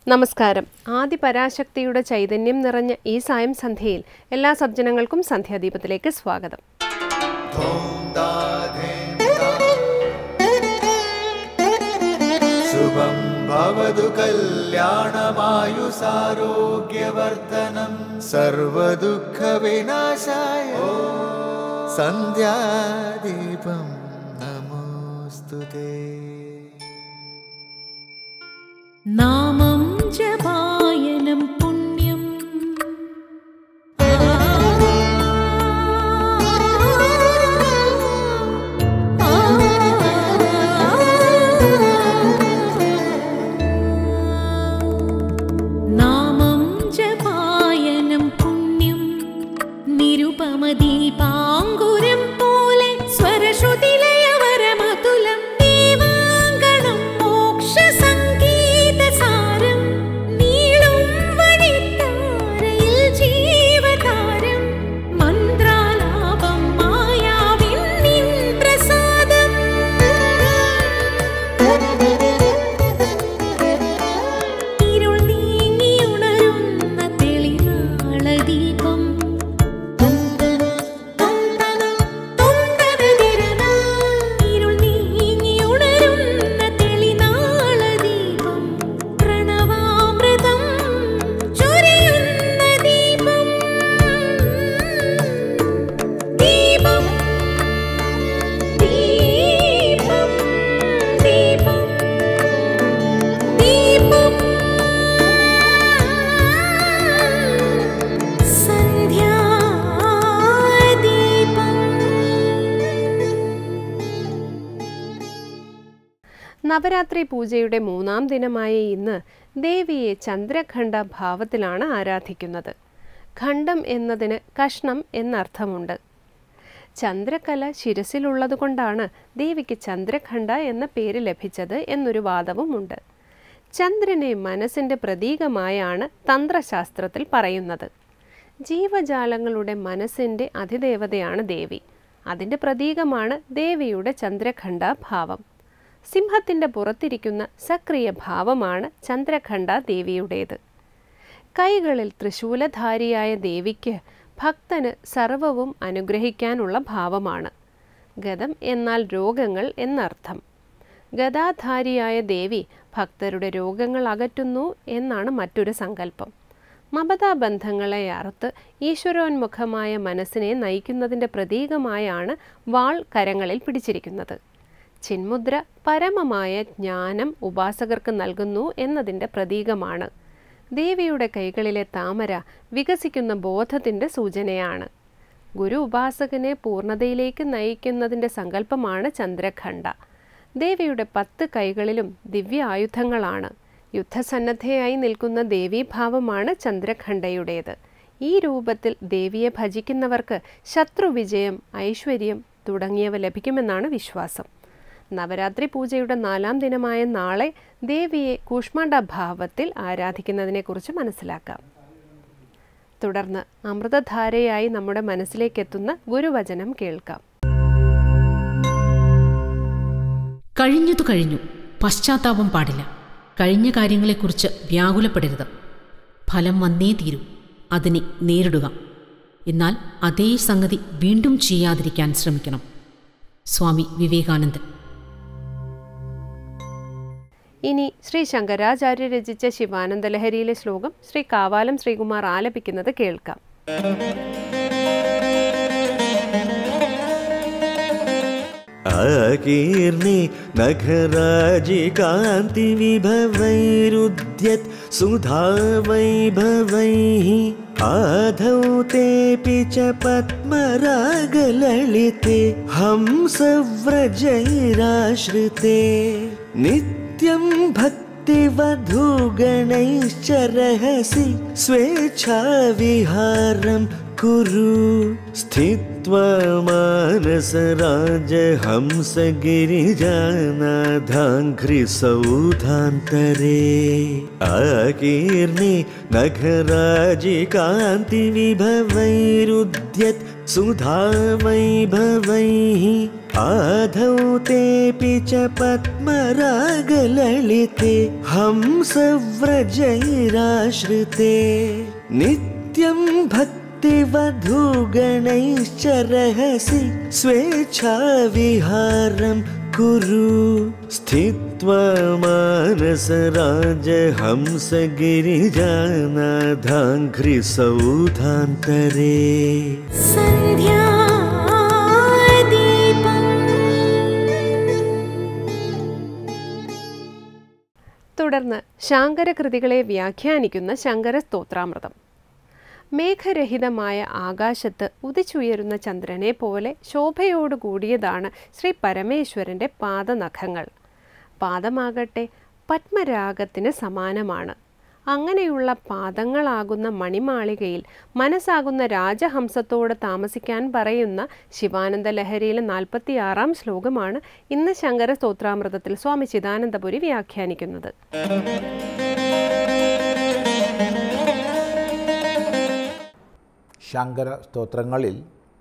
നമസ്കാരം ആദി പരാശക്തിയുടെ ചൈതന്യം നിറഞ്ഞ ഈ സായം സന്ധ്യയിൽ എല്ലാ സജ്ജനങ്ങൾക്കും സന്ധ്യാദീപത്തിലേക്ക് സ്വാഗതം शुभं भवतु कल्याणमायुसारोग्यवर्धनं सर्वदुःखविनाशाय सन्ध्यादीपं नमोऽस्तु ते നാമം ജപായനം പുണ്യം നാമം ജപായനം പുണ്യം നിരുപമദീപാങ്കുരം പോലെ സ്വരശ്രുതിലയവരമതുലം ദീവാങ്കണം മോക്ഷസംഗീതസാരം നീളും വഴിത്താരയിൽ ജീവതാരം മന്ത്രാലാപം മായാവിൻ നിൻ പ്രസാദം ഇരുൾ നീങ്ങിയുണരുന്ന തെളിനാളദീപം ഇരുൾ നീങ്ങിയുണരുന്ന തെളിനാളദീപം പ്രണവാമൃതം ചൊരിയുന്ന ദീപം ദീപം ദീപം ദീപം ദീപം സന്ധ്യാദീപം നവരാത്രി പൂജയുടെ മൂന്നാം ദിനമായ ഇന്ന് ദേവിയെ ചന്ദ്രഖണ്ഡ ഭാവത്തിലാണ് ആരാധിക്കുന്നത് ഖണ്ഡം എന്നതിന് കഷ്ണം എന്നർത്ഥമുണ്ട് ചന്ദ്രകല ശിരസിലുള്ളതുകൊണ്ടാണ് ദേവിക്ക് ചന്ദ്രഖണ്ഡ എന്ന പേര് ലഭിച്ചത് എന്നൊരു വാദവുമുണ്ട് ചന്ദ്രനെ മനസ്സിൻ്റെ പ്രതീകമായാണ് തന്ത്രശാസ്ത്രത്തിൽ പറയുന്നത് ജീവജാലങ്ങളുടെ മനസ്സിൻ്റെ അതിദേവതയാണ് ദേവി അതിൻ്റെ പ്രതീകമാണ് ദേവിയുടെ ചന്ദ്രഖണ്ഡ ഭാവം സിംഹത്തിൻ്റെ പുറത്തിരിക്കുന്ന സക്രിയ ഭാവമാണ് ചന്ദ്രഖണ്ഡ ദേവിയുടേത് കൈകളിൽ തൃശൂലധാരിയായ ദേവിക്ക് ഭക്തന് സർവവും അനുഗ്രഹിക്കാനുള്ള ഭാവമാണ് ഗതം എന്നാൽ രോഗങ്ങൾ എന്നർത്ഥം ഗതാധാരിയായ ദേവി ഭക്തരുടെ രോഗങ്ങൾ അകറ്റുന്നു എന്നാണ് മറ്റൊരു സങ്കല്പം മമതാബന്ധങ്ങളെ അറുത്ത് ഈശ്വരോന്മുഖമായ മനസ്സിനെ നയിക്കുന്നതിൻ്റെ പ്രതീകമായാണ് വാൾ കരങ്ങളിൽ പിടിച്ചിരിക്കുന്നത് ചിന്മുദ്ര പരമമായ ജ്ഞാനം ഉപാസകർക്ക് നൽകുന്നു എന്നതിൻ്റെ പ്രതീകമാണ് ദേവിയുടെ കൈകളിലെ താമര വികസിക്കുന്ന ബോധത്തിൻ്റെ സൂചനയാണ് ഗുരു ഉപാസകനെ പൂർണ്ണതയിലേക്ക് നയിക്കുന്നതിൻ്റെ സങ്കല്പമാണ് ചന്ദ്രഖണ്ഡ ദേവിയുടെ പത്ത് കൈകളിലും ദിവ്യ ആയുധങ്ങളാണ് യുദ്ധസന്നദ്ധയായി നിൽക്കുന്ന ദേവീഭാവമാണ് ചന്ദ്രഖണ്ഡയുടേത് ഈ രൂപത്തിൽ ദേവിയെ ഭജിക്കുന്നവർക്ക് ശത്രുവിജയം ഐശ്വര്യം തുടങ്ങിയവ ലഭിക്കുമെന്നാണ് വിശ്വാസം നവരാത്രി പൂജയുടെ നാലാം ദിനമായ നാളെ ദേവിയെ കൂഷ്മാണ്ഡ ഭാവത്തിൽ ആരാധിക്കുന്നതിനെക്കുറിച്ച് മനസ്സിലാക്കാം തുടർന്ന് അമൃതധാരയായി നമ്മുടെ മനസ്സിലേക്കെത്തുന്ന ഗുരുവചനം കേൾക്കാം കഴിഞ്ഞതു കഴിഞ്ഞു പശ്ചാത്താപം പാടില്ല കഴിഞ്ഞ കാര്യങ്ങളെക്കുറിച്ച് വ്യാകുലപ്പെടരുത് ഫലം വന്നേ തീരൂ അതിനെ നേരിടുക എന്നാൽ അതേ സംഗതി വീണ്ടും ചെയ്യാതിരിക്കാൻ ശ്രമിക്കണം സ്വാമി വിവേകാനന്ദൻ ഇനി ശ്രീ ശങ്കരാചാര്യ രചിച്ച ശിവാനന്ദ ലഹരിയിലെ ശ്ലോകം ശ്രീ കാവാലം ശ്രീകുമാർ ആലപിക്കുന്നത് കേൾക്കാം अकीर्णि नखराजिकान्तिविभवैरुद्यत् सुधा वैभवैः आधौ तेऽपि च पद्मरागललिते हंसव्रजैराश्रिते नित्यं भक्तिवधूगणैश्च रहसि स्वेच्छाविहारं कुरु स्थित्वा मानसराजहंसगिरिजानाधाङ्घ्रिसौधान्तरे अकीर्णि नखराजिकान्तिविभवैरुद्यत् सुधा वैभवैः आधौ तेऽपि च पद्मरागललिते हंसव्रजैराश्रिते नित्यं भक्तिवधूगणैश्च रहसि स्वेच्छाविहारं कुरु स्थित्वा मानसराजहंसगिरिजानाधाङ्घ्रिसौधान्तरे തുടർന്ന് ശാങ്കരകൃതികളെ വ്യാഖ്യാനിക്കുന്ന ശങ്കര സ്തോത്രാമൃതം മേഘരഹിതമായ ആകാശത്ത് ഉദിച്ചുയരുന്ന ചന്ദ്രനെ പോലെ ശോഭയോടു കൂടിയതാണ് ശ്രീ പരമേശ്വരൻ്റെ പാദനഖങ്ങൾ പാദമാകട്ടെ പത്മരാഗത്തിന് സമാനമാണ് അങ്ങനെയുള്ള പാദങ്ങളാകുന്ന മണിമാളികയിൽ മനസ്സാകുന്ന രാജഹംസത്തോട് താമസിക്കാൻ പറയുന്ന ശിവാനന്ദ ലഹരിയിലെ നാൽപ്പത്തിയാറാം ശ്ലോകമാണ് ഇന്ന് ശങ്കര സ്തോത്രാമൃതത്തിൽ സ്വാമി ചിദാനന്ദപുരി വ്യാഖ്യാനിക്കുന്നത് ശങ്കര സ്തോത്രങ്ങളിൽ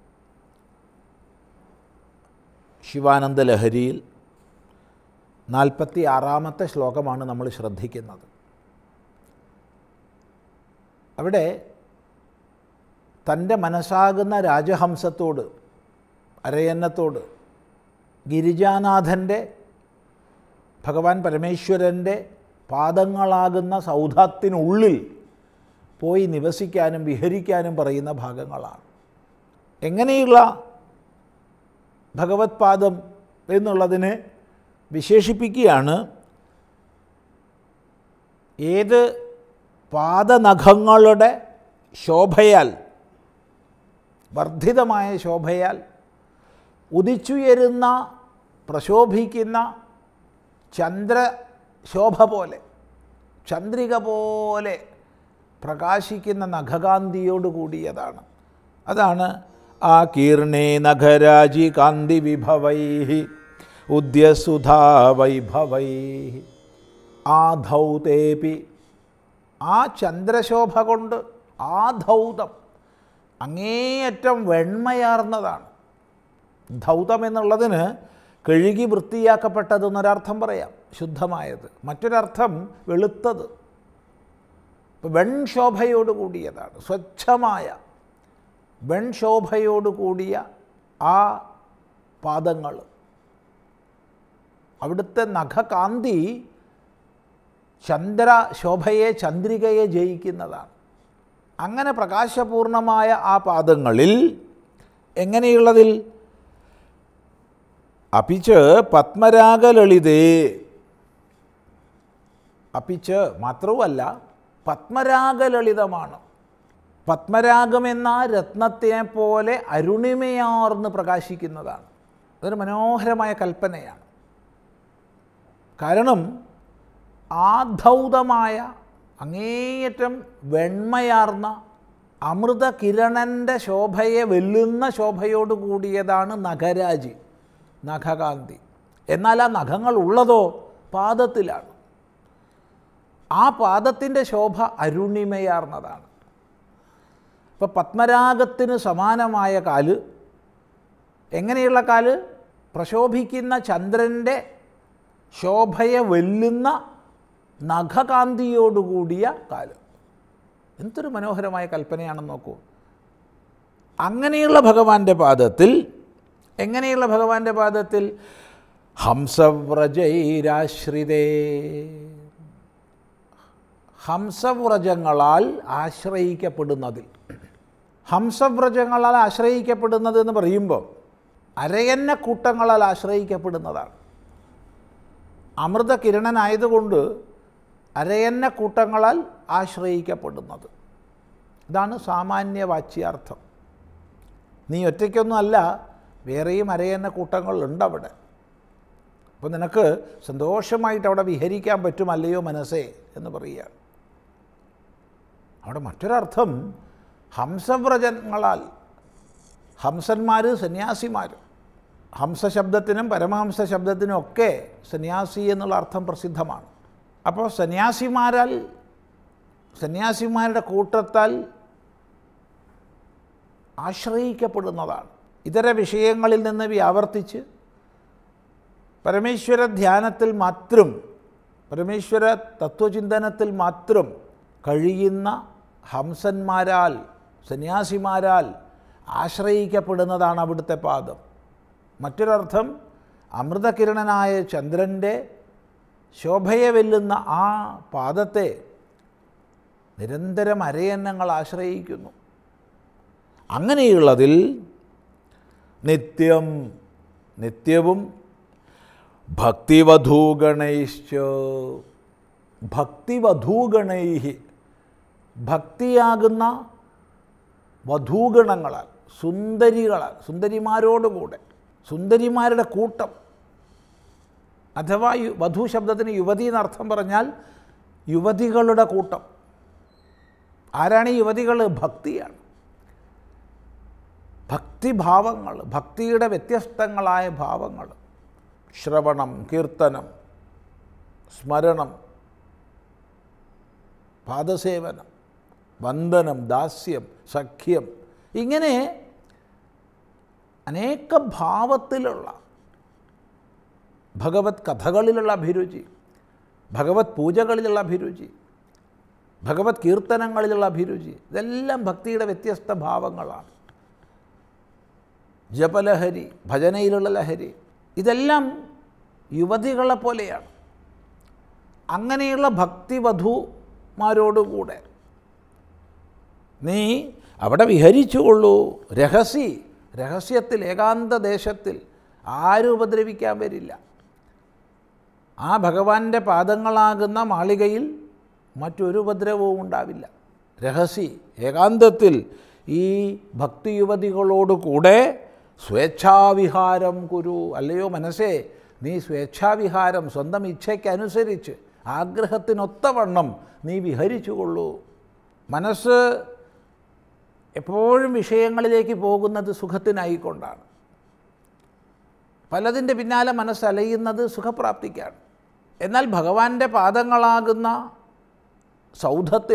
ശിവാനന്ദ ലഹരിയിൽ നാൽപ്പത്തി ആറാമത്തെ ശ്ലോകമാണ് നമ്മൾ ശ്രദ്ധിക്കുന്നത് അവിടെ തൻ്റെ മനസ്സാകുന്ന രാജഹംസത്തോട് അരയന്നത്തോട് ഗിരിജാനാഥൻ്റെ ഭഗവാൻ പരമേശ്വരൻ്റെ പാദങ്ങളാകുന്ന സൗധത്തിനുള്ളിൽ പോയി നിവസിക്കാനും വിഹരിക്കാനും പറയുന്ന ഭാഗങ്ങളാണ് എങ്ങനെയുള്ള ഭഗവത് പാദം എന്നുള്ളതിനെ വിശേഷിപ്പിക്കുകയാണ് ഏത് പാദനഖങ്ങളുടെ ശോഭയാൽ വർദ്ധിതമായ ശോഭയാൽ ഉദിച്ചുയരുന്ന പ്രശോഭിക്കുന്ന ചന്ദ്രശോഭ പോലെ ചന്ദ്രിക പോലെ പ്രകാശിക്കുന്ന നഖകാന്തിയോട് കൂടിയതാണ് അതാണ് ആ കീർണേ നഖരാജി കാന്തി വിഭവൈ ഉദ്യസുധാ വൈഭവൈ ആ ധൗതേപി ആ ചന്ദ്രശോഭ കൊണ്ട് ആ ധൗതം അങ്ങേയറ്റം വെണ്മയാർന്നതാണ് ധൗതം എന്നുള്ളതിന് കഴുകി വൃത്തിയാക്കപ്പെട്ടതെന്നൊരർത്ഥം പറയാം ശുദ്ധമായത് മറ്റൊരർത്ഥം വെളുത്തത് വെൺശോഭയോട് കൂടിയതാണ് സ്വച്ഛമായ വെൺശോഭയോട് കൂടിയ ആ പാദങ്ങൾ അവിടുത്തെ നഖകാന്തി ചന്ദ്രശോഭയെ ചന്ദ്രികയെ ജയിക്കുന്നതാണ് അങ്ങനെ പ്രകാശപൂർണമായ ആ പാദങ്ങളിൽ എങ്ങനെയുള്ളതിൽ അപ്പിച്ച് പത്മരാഗലളിതേ അപ്പിച്ച് മാത്രവുമല്ല പത്മരാഗലളിതമാണ് പത്മരാഗമെന്ന രത്നത്തെ പോലെ അരുണിമയാർന്ന് പ്രകാശിക്കുന്നതാണ് അതൊരു മനോഹരമായ കൽപ്പനയാണ് കാരണം ആധൗതമായ അങ്ങേയറ്റം വെണ്മയാർന്ന അമൃത കിരണൻ്റെ ശോഭയെ വെല്ലുന്ന ശോഭയോട് കൂടിയതാണ് നഖരാജി നഖകാന്തി എന്നാൽ ആ നഖങ്ങൾ ഉള്ളതോ പാദത്തിലാണ് ആ പാദത്തിൻ്റെ ശോഭ അരുണിമയാർന്നതാണ് ഇപ്പോൾ പത്മരാഗത്തിന് സമാനമായ കാല് എങ്ങനെയുള്ള കാല് പ്രശോഭിക്കുന്ന ചന്ദ്രൻ്റെ ശോഭയെ വെല്ലുന്ന നഖകാന്തിയോടുകൂടിയ കാല് എന്തൊരു മനോഹരമായ കൽപ്പനയാണെന്ന് നോക്കൂ അങ്ങനെയുള്ള ഭഗവാന്റെ പാദത്തിൽ എങ്ങനെയുള്ള ഭഗവാന്റെ പാദത്തിൽ ഹംസവ്രജൈരാശ്രിതേ ഹംസവ്രജങ്ങളാൽ ആശ്രയിക്കപ്പെടുന്നതിൽ ഹംസവ്രജങ്ങളാൽ ആശ്രയിക്കപ്പെടുന്നത് എന്ന് പറയുമ്പോൾ അരയന്ന കൂട്ടങ്ങളാൽ ആശ്രയിക്കപ്പെടുന്നതാണ് അമൃത കിരണനായതുകൊണ്ട് അരയന്ന കൂട്ടങ്ങളാൽ ആശ്രയിക്കപ്പെടുന്നത് ഇതാണ് സാമാന്യ വാച്യാർത്ഥം നീ ഒറ്റയ്ക്കൊന്നും അല്ല വേറെയും അരയന്ന കൂട്ടങ്ങളുണ്ട് അവിടെ അപ്പോൾ നിനക്ക് സന്തോഷമായിട്ട് അവിടെ വിഹരിക്കാൻ പറ്റുമല്ലയോ മനസ്സേ എന്ന് പറയുകയാണ് അവിടെ മറ്റൊരർത്ഥം ഹംസവ്രജങ്ങളാൽ ഹംസന്മാർ സന്യാസിമാർ ഹംസശബ്ദത്തിനും പരമഹംസ ശബ്ദത്തിനും ഒക്കെ സന്യാസി എന്നുള്ള അർത്ഥം പ്രസിദ്ധമാണ് അപ്പോൾ സന്യാസിമാരാൽ സന്യാസിമാരുടെ കൂട്ടത്താൽ ആശ്രയിക്കപ്പെടുന്നതാണ് ഇതര വിഷയങ്ങളിൽ നിന്ന് വ്യാവർത്തിച്ച് പരമേശ്വര ധ്യാനത്തിൽ മാത്രം പരമേശ്വര തത്വചിന്തനത്തിൽ മാത്രം കഴിയുന്ന ഹംസന്മാരാൽ സന്യാസിമാരാൽ ആശ്രയിക്കപ്പെടുന്നതാണ് അവിടുത്തെ പാദം മറ്റൊരർത്ഥം അമൃതകിരണനായ ചന്ദ്രൻ്റെ ശോഭയെ വെല്ലുന്ന ആ പാദത്തെ നിരന്തരം അരയന്നങ്ങൾ ആശ്രയിക്കുന്നു അങ്ങനെയുള്ളതിൽ നിത്യം നിത്യവും ഭക്തിവധൂഗണൈശ്ച ഭക്തിവധൂഗണൈ ഭക്തിയാകുന്ന വധൂഗണങ്ങളാൽ സുന്ദരികളാൽ സുന്ദരിമാരോടുകൂടെ സുന്ദരിമാരുടെ കൂട്ടം അഥവാ യു- വധു ശബ്ദത്തിന് യുവതി എന്നർത്ഥം പറഞ്ഞാൽ യുവതികളുടെ കൂട്ടം ആരാണ് ഈ യുവതികൾ ഭക്തിയാണ് ഭക്തിഭാവങ്ങൾ ഭക്തിയുടെ വ്യത്യസ്തങ്ങളായ ഭാവങ്ങൾ ശ്രവണം കീർത്തനം സ്മരണം പാദസേവനം വന്ദനം ദാസ്യം സഖ്യം ഇങ്ങനെ അനേക ഭാവത്തിലുള്ള ഭഗവത് കഥകളിലുള്ള അഭിരുചി ഭഗവത് പൂജകളിലുള്ള അഭിരുചി ഭഗവത് കീർത്തനങ്ങളിലുള്ള അഭിരുചി ഇതെല്ലാം ഭക്തിയുടെ വ്യത്യസ്ത ഭാവങ്ങളാണ് ജപലഹരി ഭജനയിലുള്ള ലഹരി ഇതെല്ലാം യുവതികളെ പോലെയാണ് അങ്ങനെയുള്ള ഭക്തിവധുമാരോടുകൂടെ നീ അവിടെ വിഹരിച്ചുകൊള്ളൂ രഹസ്യ രഹസ്യത്തിൽ ഏകാന്ത ദേശത്തിൽ ആരും ഉപദ്രവിക്കാൻ വരില്ല ആ ഭഗവാന്റെ പാദങ്ങളാകുന്ന മാളികയിൽ മറ്റൊരു ഉപദ്രവവും ഉണ്ടാവില്ല രഹസ്യ ഏകാന്തത്തിൽ ഈ ഭക്തിയുവതികളോട് കൂടെ സ്വേച്ഛാവിഹാരം കുരു അല്ലയോ മനസ്സേ നീ സ്വേച്ഛാവിഹാരം സ്വന്തം ഇച്ഛയ്ക്കനുസരിച്ച് ആഗ്രഹത്തിനൊത്തവണ്ണം നീ വിഹരിച്ചുകൊള്ളൂ മനസ്സ് എപ്പോഴും വിഷയങ്ങളിലേക്ക് പോകുന്നത് സുഖത്തിനായിക്കൊണ്ടാണ് പലതിൻ്റെ പിന്നാലെ മനസ്സലയുന്നത് സുഖപ്രാപ്തിക്കാണ് എന്നാൽ ഭഗവാന്റെ പാദങ്ങളാകുന്ന സൗധത്തിൽ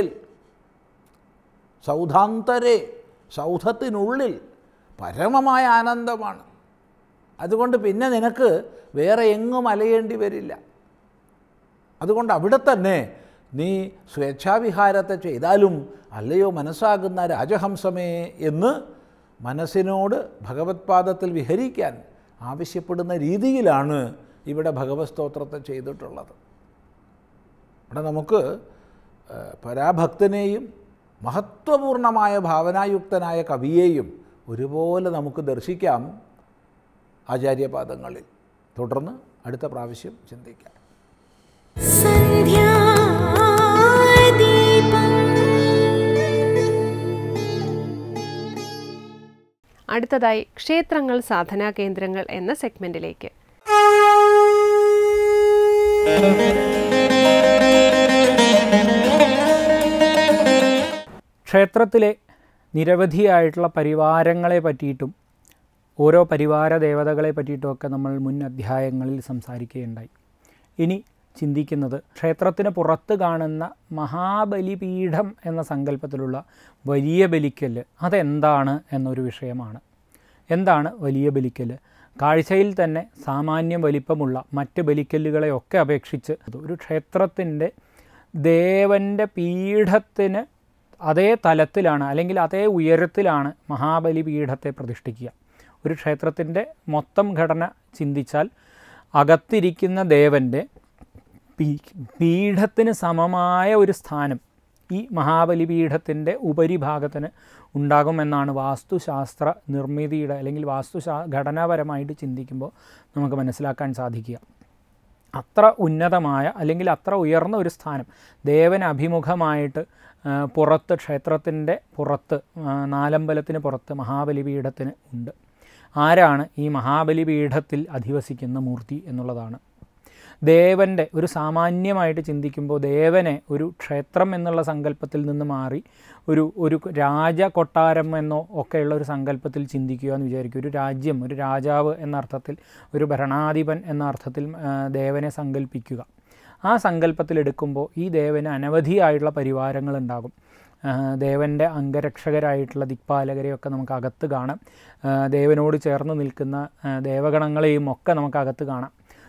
സൗധാന്തരെ സൗധത്തിനുള്ളിൽ പരമമായ ആനന്ദമാണ് അതുകൊണ്ട് പിന്നെ നിനക്ക് വേറെ എങ്ങും അലയേണ്ടി വരില്ല അതുകൊണ്ട് അവിടെ തന്നെ നീ സ്വേച്ഛാവിഹാരത്തെ ചെയ്താലും അല്ലയോ മനസ്സാകുന്ന രാജഹംസമേ എന്ന് മനസ്സിനോട് ഭഗവത് പാദത്തിൽ വിഹരിക്കാൻ ആവശ്യപ്പെടുന്ന രീതിയിലാണ് ഇവിടെ ഭഗവത് സ്തോത്രത്തെ ചെയ്തിട്ടുള്ളത് ഇവിടെ നമുക്ക് ഏഹ്, പരാഭക്തനെയും മഹത്വപൂർണമായ ഭാവനായുക്തനായ കവിയെയും ഒരുപോലെ നമുക്ക് ദർശിക്കാം ആചാര്യപാദങ്ങളിൽ തുടർന്ന് അടുത്ത പ്രാവശ്യം ചിന്തിക്കാം അടുത്തതായി ക്ഷേത്രങ്ങൾ സാധനാ കേന്ദ്രങ്ങൾ എന്ന സെഗ്മെന്റിലേക്ക് ക്ഷേത്രത്തിലെ നിരവധിയായിട്ടുള്ള പരിവാരങ്ങളെ പറ്റിയിട്ടും ഓരോ പരിവാര ദേവതകളെ പറ്റിയിട്ടുമൊക്കെ നമ്മൾ മുൻ അധ്യായങ്ങളിൽ സംസാരിക്കുകയുണ്ടായി ഇനി ചിന്തിക്കുന്നത് ക്ഷേത്രത്തിന് പുറത്ത് കാണുന്ന മഹാബലിപീഠം എന്ന സങ്കല്പത്തിലുള്ള വലിയ ബലിക്കല്ല് അതെന്താണ് എന്നൊരു വിഷയമാണ് എന്താണ് വലിയ ബലിക്കല്ല് കാഴ്ചയിൽ തന്നെ സാമാന്യം വലിപ്പമുള്ള മറ്റ് ബലിക്കല്ലുകളെയൊക്കെ അപേക്ഷിച്ച് ഒരു ക്ഷേത്രത്തിൻ്റെ ദേവൻ്റെ പീഠത്തിന് അതേ തലത്തിലാണ് അല്ലെങ്കിൽ അതേ ഉയരത്തിലാണ് മഹാബലി പീഠത്തെ പ്രതിഷ്ഠിക്കുക ഒരു ക്ഷേത്രത്തിൻ്റെ മൊത്തം ഘടന ചിന്തിച്ചാൽ അകത്തിരിക്കുന്ന ദേവൻ്റെ പീ പീഠത്തിന് സമമായ ഒരു സ്ഥാനം ഈ മഹാബലി പീഠത്തിൻ്റെ ഉപരിഭാഗത്തിന് ഉണ്ടാകുമെന്നാണ് വാസ്തുശാസ്ത്ര നിർമ്മിതിയുടെ അല്ലെങ്കിൽ വാസ്തുശാ ഘടനാപരമായിട്ട് ചിന്തിക്കുമ്പോൾ നമുക്ക് മനസ്സിലാക്കാൻ സാധിക്കുക അത്ര ഉന്നതമായ അല്ലെങ്കിൽ അത്ര ഉയർന്ന ഒരു സ്ഥാനം ദേവന് അഭിമുഖമായിട്ട് ആ, പുറത്ത് ക്ഷേത്രത്തിൻ്റെ പുറത്ത് ആ, നാലമ്പലത്തിന് പുറത്ത് മഹാബലി പീഠത്തിന് ഉണ്ട് ആരാണ് ഈ മഹാബലി പീഠത്തിൽ അധിവസിക്കുന്ന മൂർത്തി എന്നുള്ളതാണ് ദേവൻ്റെ ഒരു സാമാന്യമായിട്ട് ചിന്തിക്കുമ്പോൾ ദേവനെ ഒരു ക്ഷേത്രം എന്നുള്ള സങ്കല്പത്തിൽ നിന്ന് മാറി ഒരു ഒരു രാജ കൊട്ടാരം എന്നോ ഒക്കെയുള്ള ഒരു സങ്കല്പത്തിൽ ചിന്തിക്കുക എന്ന് വിചാരിക്കും ഒരു രാജ്യം ഒരു രാജാവ് എന്ന അർത്ഥത്തിൽ ഒരു ഭരണാധിപൻ എന്ന അർത്ഥത്തിൽ ആ, ദേവനെ സങ്കല്പിക്കുക ആ സങ്കല്പത്തിൽ എടുക്കുമ്പോൾ ഈ ദേവന് അനവധിയായിട്ടുള്ള പരിവാരങ്ങളുണ്ടാകും ആ, ദേവൻ്റെ അംഗരക്ഷകരായിട്ടുള്ള ദിക്പാലകരെയൊക്കെ നമുക്ക് അകത്ത് കാണാം ആ, ദേവനോട് ചേർന്ന് നിൽക്കുന്ന ആ, ദേവഗണങ്ങളെയും ഒക്കെ നമുക്ക് അകത്ത് കാണാം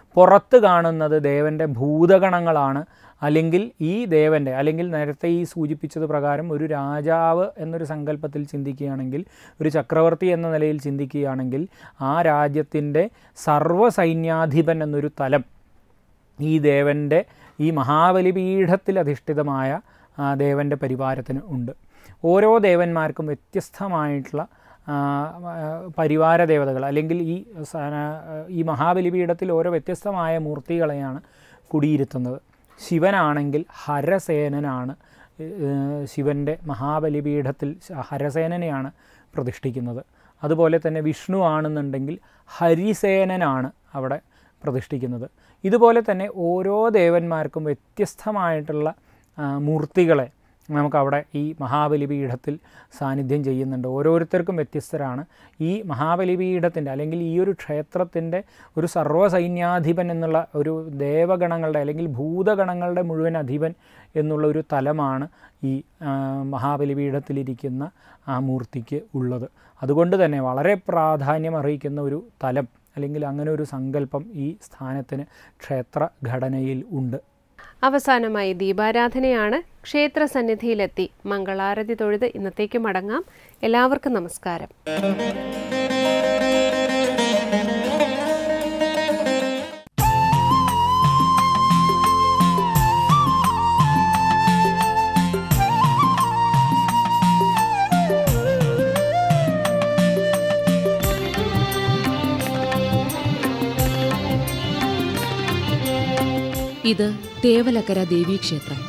പുറത്ത് കാണുന്നത് ദേവൻ്റെ ഭൂതഗണങ്ങളാണ് അല്ലെങ്കിൽ ഈ ദേവൻ്റെ അല്ലെങ്കിൽ നേരത്തെ ഈ സൂചിപ്പിച്ചത് പ്രകാരം ഒരു രാജാവ് എന്നൊരു സങ്കല്പത്തിൽ ചിന്തിക്കുകയാണെങ്കിൽ ഒരു ചക്രവർത്തി എന്ന നിലയിൽ ചിന്തിക്കുകയാണെങ്കിൽ ആ രാജ്യത്തിൻ്റെ സർവ്വസൈന്യാധിപൻ എന്നൊരു തലം ഈ ദേവൻ്റെ ഈ മഹാബലിപീഠത്തിൽ അധിഷ്ഠിതമായ ആ, ദേവൻ്റെ പരിവാരത്തിന് ഉണ്ട് ഓരോ ദേവന്മാർക്കും വ്യത്യസ്തമായിട്ടുള്ള ആ, ആ, പരിവാര ദേവതകൾ അല്ലെങ്കിൽ ഈ സ- ഈ മഹാബലിപീഠത്തിൽ ഓരോ വ്യത്യസ്തമായ മൂർത്തികളെയാണ് കുടിയിരുത്തുന്നത് ശിവനാണെങ്കിൽ ഹരസേനനാണ് ഏഹ്, ശിവൻ്റെ മഹാബലിപീഠത്തിൽ ഹരസേനനെയാണ് പ്രതിഷ്ഠിക്കുന്നത് അതുപോലെ തന്നെ വിഷ്ണു ആണെന്നുണ്ടെങ്കിൽ ഹരിസേനനാണ് അവിടെ പ്രതിഷ്ഠിക്കുന്നത് ഇതുപോലെ തന്നെ ഓരോ ദേവന്മാർക്കും വ്യത്യസ്തമായിട്ടുള്ള ആ, മൂർത്തികളെ നമുക്കവിടെ ഈ മഹാബലിപീഠത്തിൽ സാന്നിധ്യം ചെയ്യുന്നുണ്ട് ഓരോരുത്തർക്കും വ്യത്യസ്തരാണ് ഈ മഹാബലിപീഠത്തിൻ്റെ അല്ലെങ്കിൽ ഈ ഒരു ക്ഷേത്രത്തിൻ്റെ ഒരു സർവ്വസൈന്യാധിപൻ എന്നുള്ള ഒരു ദേവഗണങ്ങളുടെ അല്ലെങ്കിൽ ഭൂതഗണങ്ങളുടെ മുഴുവൻ അധിപൻ എന്നുള്ള ഒരു തലമാണ് ഈ ആ, മഹാബലിപീഠത്തിലിരിക്കുന്ന ആ മൂർത്തിക്ക് ഉള്ളത് അതുകൊണ്ട് തന്നെ വളരെ പ്രാധാന്യം അർഹിക്കുന്ന ഒരു തലം അല്ലെങ്കിൽ അങ്ങനെ ഒരു സങ്കല്പം ഈ സ്ഥാനത്തിന് ക്ഷേത്ര ഘടനയിൽ ഉണ്ട് അവസാനമായി ദീപാരാധനയാണ് ക്ഷേത്ര സന്നിധിയിലെത്തി മംഗളാരതി തൊഴുത് ഇന്നത്തേക്ക് മടങ്ങാം എല്ലാവർക്കും നമസ്കാരം ഇത് തേവലക്കര ദേവീക്ഷേത്രം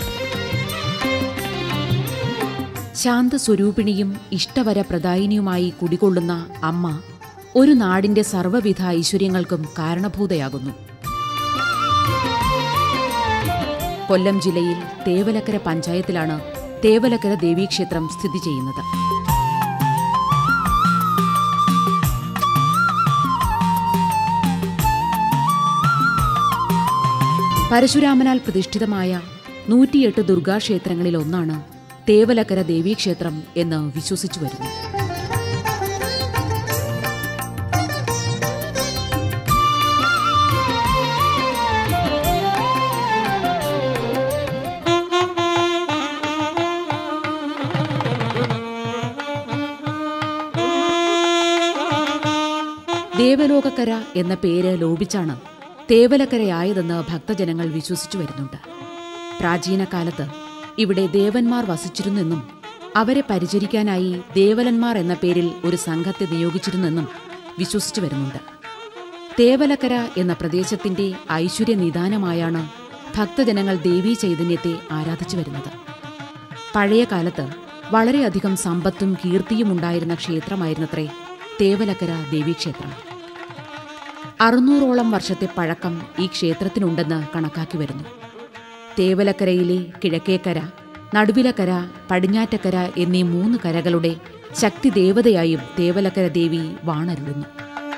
ശാന്തസ്വരൂപിണിയും ഇഷ്ടവര പ്രദായിനിയുമായി കുടികൊള്ളുന്ന അമ്മ ഒരു നാടിന്റെ സർവ്വവിധ ഐശ്വര്യങ്ങൾക്കും കാരണഭൂതയാകുന്നു കൊല്ലം ജില്ലയിൽ തേവലക്കര പഞ്ചായത്തിലാണ് തേവലക്കര ദേവീക്ഷേത്രം സ്ഥിതി ചെയ്യുന്നത് പരശുരാമനാൽ പ്രതിഷ്ഠിതമായ നൂറ്റിയെട്ട് ദുർഗാക്ഷേത്രങ്ങളിൽ ഒന്നാണ് തേവലക്കര ദേവീക്ഷേത്രം എന്ന് വിശ്വസിച്ചു വരുന്നു ദേവലോകക്കര എന്ന പേര് ലോപിച്ചാണ് തേവലക്കരയായതെന്ന് ഭക്തജനങ്ങൾ വിശ്വസിച്ചു വരുന്നുണ്ട് പ്രാചീന കാലത്ത് ഇവിടെ ദേവന്മാർ വസിച്ചിരുന്നെന്നും അവരെ പരിചരിക്കാനായി ദേവലന്മാർ എന്ന പേരിൽ ഒരു സംഘത്തെ നിയോഗിച്ചിരുന്നെന്നും വിശ്വസിച്ചു വരുന്നുണ്ട് തേവലക്കര എന്ന പ്രദേശത്തിന്റെ ഐശ്വര്യനിദാനമായാണ് ഭക്തജനങ്ങൾ ദേവീ ചൈതന്യത്തെ ആരാധിച്ചു വരുന്നത് പഴയ കാലത്ത് വളരെയധികം സമ്പത്തും കീർത്തിയും ഉണ്ടായിരുന്ന ക്ഷേത്രമായിരുന്നത്രേ തേവലക്കര ദേവീക്ഷേത്രം അറുന്നൂറോളം വർഷത്തെ പഴക്കം ഈ ക്ഷേത്രത്തിനുണ്ടെന്ന് കണക്കാക്കി വരുന്നു തേവലക്കരയിലെ കിഴക്കേക്കര നടുവിലക്കര പടിഞ്ഞാറ്റക്കര എന്നീ മൂന്ന് കരകളുടെ ശക്തി ദേവതയായും തേവലക്കര ദേവി വാണരുളുന്നു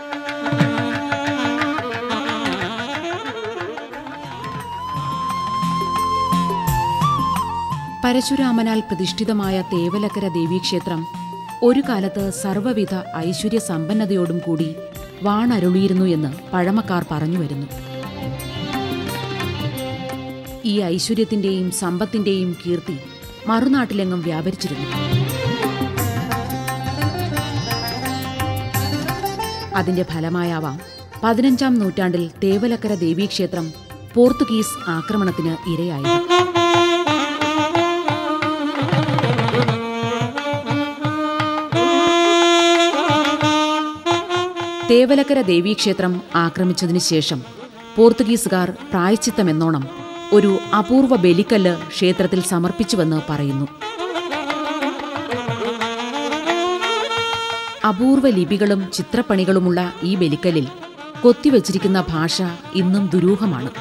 പരശുരാമനാൽ പ്രതിഷ്ഠിതമായ തേവലക്കര ദേവീക്ഷേത്രം ഒരു കാലത്ത് സർവ്വവിധ ഐശ്വര്യ സമ്പന്നതയോടും കൂടി വാണരുളിയിരുന്നു എന്ന് പഴമക്കാർ പറഞ്ഞു വരുന്നു ഈ ഐശ്വര്യത്തിന്റെയും സമ്പത്തിന്റെയും കീർത്തി മറുനാട്ടിലെങ്ങും വ്യാപരിച്ചിരുന്നു അതിന്റെ ഫലമായാവാം പതിനഞ്ചാം നൂറ്റാണ്ടിൽ തേവലക്കര ദേവീക്ഷേത്രം പോർത്തുഗീസ് ആക്രമണത്തിന് ഇരയായത് തേവലക്കര ദേവീക്ഷേത്രം ആക്രമിച്ചതിനു ശേഷം പോർത്തുഗീസുകാർ പ്രായച്ചിത്തമെന്നോണം ഒരു അപൂർവ ബലിക്കല്ല് ക്ഷേത്രത്തിൽ സമർപ്പിച്ചുവെന്ന് പറയുന്നു അപൂർവ ലിപികളും ചിത്രപ്പണികളുമുള്ള ഈ ബലിക്കല്ലിൽ കൊത്തിവച്ചിരിക്കുന്ന ഭാഷ ഇന്നും ദുരൂഹമാണ്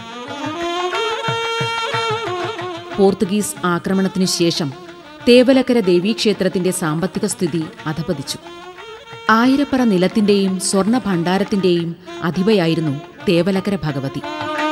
പോർത്തുഗീസ് ആക്രമണത്തിനു ശേഷം തേവലക്കര ദേവീക്ഷേത്രത്തിന്റെ സാമ്പത്തിക സ്ഥിതി അധപതിച്ചു ആയിരപ്പറ നിലത്തിന്റെയും സ്വർണ ഭണ്ഡാരത്തിന്റെയും അധിപയായിരുന്നു തേവലക്കര ഭഗവതി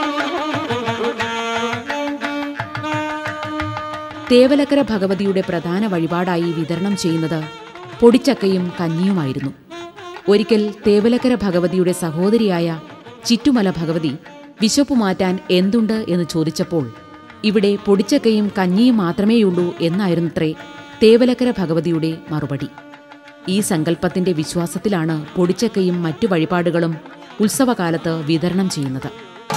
തേവലക്കര ഭഗവതിയുടെ പ്രധാന വഴിപാടായി വിതരണം ചെയ്യുന്നത് പൊടിച്ചക്കയും കഞ്ഞിയുമായിരുന്നു ഒരിക്കൽ തേവലക്കര ഭഗവതിയുടെ സഹോദരിയായ ചിറ്റുമല ഭഗവതി വിശപ്പു മാറ്റാൻ എന്തുണ്ട് എന്ന് ചോദിച്ചപ്പോൾ ഇവിടെ പൊടിച്ചക്കയും കഞ്ഞിയും മാത്രമേയുള്ളൂ എന്നായിരുന്നത്രേ തേവലക്കര ഭഗവതിയുടെ മറുപടി ഈ സങ്കല്പത്തിന്റെ വിശ്വാസത്തിലാണ് പൊടിച്ചക്കയും മറ്റു വഴിപാടുകളും ഉത്സവകാലത്ത് വിതരണം ചെയ്യുന്നത്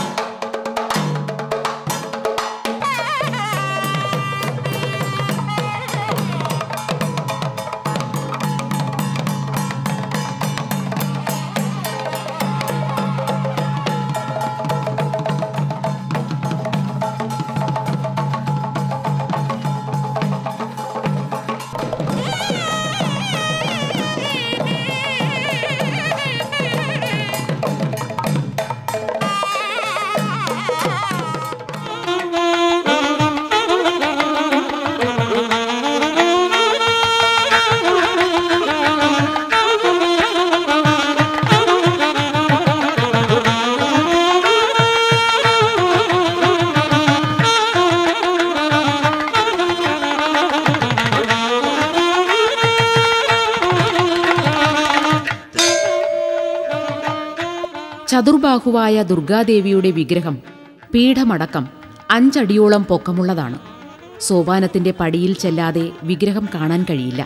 ചതുർബാഹുവായ ദുർഗാദേവിയുടെ വിഗ്രഹം പീഠമടക്കം അഞ്ചടിയോളം പൊക്കമുള്ളതാണ് സോപാനത്തിന്റെ പടിയിൽ ചെല്ലാതെ വിഗ്രഹം കാണാൻ കഴിയില്ല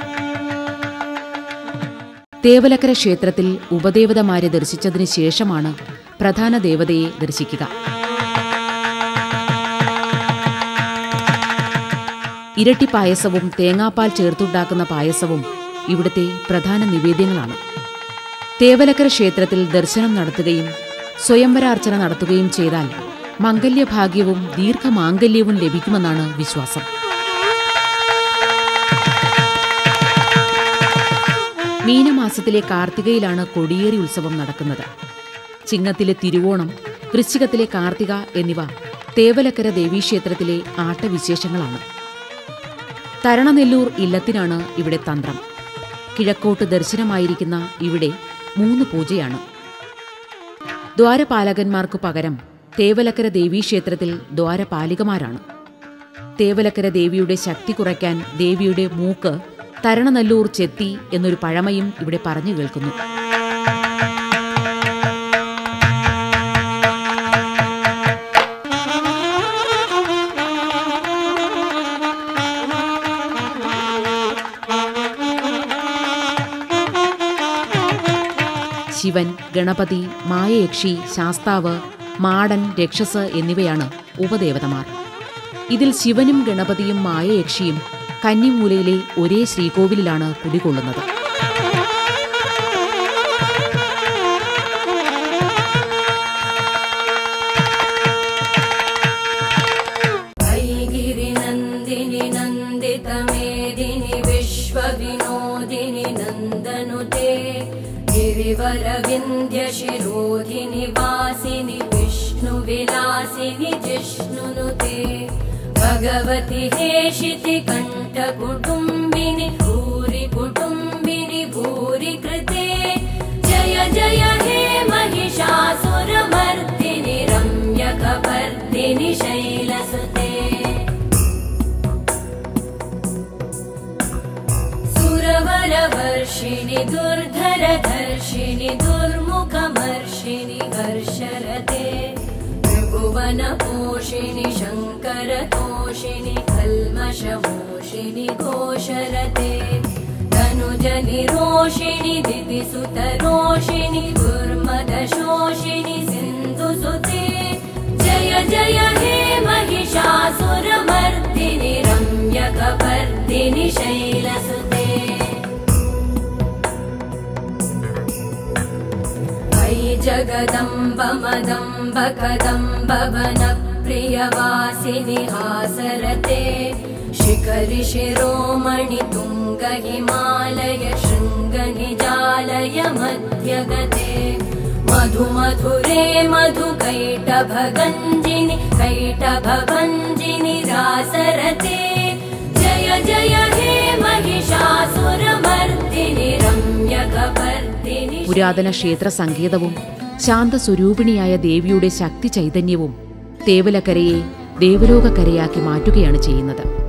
തേവലക്കര ക്ഷേത്രത്തിൽ ഉപദേവതമാരെ ദർശിച്ചതിന് ശേഷമാണ് പ്രധാന ദേവതയെ ദർശിക്കുക ഇരട്ടി പായസവും തേങ്ങാപ്പാൽ ചേർത്തുണ്ടാക്കുന്ന പായസവും ഇവിടുത്തെ പ്രധാന നിവേദ്യങ്ങളാണ് തേവലക്കര ക്ഷേത്രത്തിൽ ദർശനം നടത്തുകയും സ്വയംവരാർച്ചന നടത്തുകയും ചെയ്താൽ മംഗല്യഭാഗ്യവും ദീർഘമാംഗല്യവും ലഭിക്കുമെന്നാണ് വിശ്വാസം മീനമാസത്തിലെ കാർത്തികയിലാണ് കൊടിയേറി ഉത്സവം നടക്കുന്നത് ചിങ്ങത്തിലെ തിരുവോണം വൃശ്ചികത്തിലെ കാർത്തിക എന്നിവ തേവലക്കര ദേവീക്ഷേത്രത്തിലെ ആട്ടവിശേഷങ്ങളാണ് തരണനെല്ലൂർ ഇല്ലത്തിനാണ് ഇവിടെ തന്ത്രം കിഴക്കോട്ട് ദർശനമായിരിക്കുന്ന ഇവിടെ മൂന്ന് പൂജയാണ് ദ്വാരപാലകന്മാർക്കു പകരം തേവലക്കര ദേവീക്ഷേത്രത്തിൽ ദ്വാരപാലികമാരാണ് തേവലക്കര ദേവിയുടെ ശക്തി കുറയ്ക്കാൻ ദേവിയുടെ മൂക്ക് തരണനല്ലൂർ ചെത്തി എന്നൊരു പഴമയും ഇവിടെ പറഞ്ഞു കേൾക്കുന്നു ശിവൻ ഗണപതി മായയക്ഷി ശാസ്താവ് മാടൻ രക്ഷസ് എന്നിവയാണ് ഉപദേവതമാർ ഇതിൽ ശിവനും ഗണപതിയും മായയക്ഷിയും കന്നിമൂലയിലെ ഒരേ ശ്രീകോവിലിലാണ് കുടികൊള്ളുന്നത് गिरिनन्दिनि नन्दितमेदिनि विश्वविनोदिनि नन्दनुते गिरिवरविन्द्यशिरोधिनि वासिनि विष्णुविलासिनि जिष्णुनुते भगवति हेशिति कण्ठकुटुम्बिनि भूरि कुटुम्बिनि भूरि कृते जय जय हे महिषासुरमर्दिनि रम्यकपर्दिनि शैलसुते सुरवरवर्षिणि दुर्धरधर्षिणि दुर्मुखमर्षिणि हर्षरते त्रिभुवनपोषिणि शङ्करतोषिणि कल्मषमोषिणि घोषरते धनुजनिरोषिणि दिदिसुतरोषिणि दुर्मदशोषिणि सिन्धुसुते जय जय हे महिषासुरमर्दिनि रम्यकपर्दिनि शैलसुते अयि जगदम्ब मदम्ब कदम्ब वनप्रियवासिनि हासरते शिखरि शिरोमणि तुङ्ग हिमालय शृङ्गनिजालय मध्यगते मधु मधुरे मधु कैटभगञ्जिनि कैटभभञ्जिनि रासरते जय जय हे महिषासुरमर्दिनि रम्यकपर्दिनि പുരാതന ക്ഷേത്ര സങ്കേതവും ശാന്തസ്വരൂപിണിയായ ദേവിയുടെ ശക്തി ചൈതന്യവും തേവലക്കരയെ ദേവലോകക്കരയാക്കി മാറ്റുകയാണ് ചെയ്യുന്നത്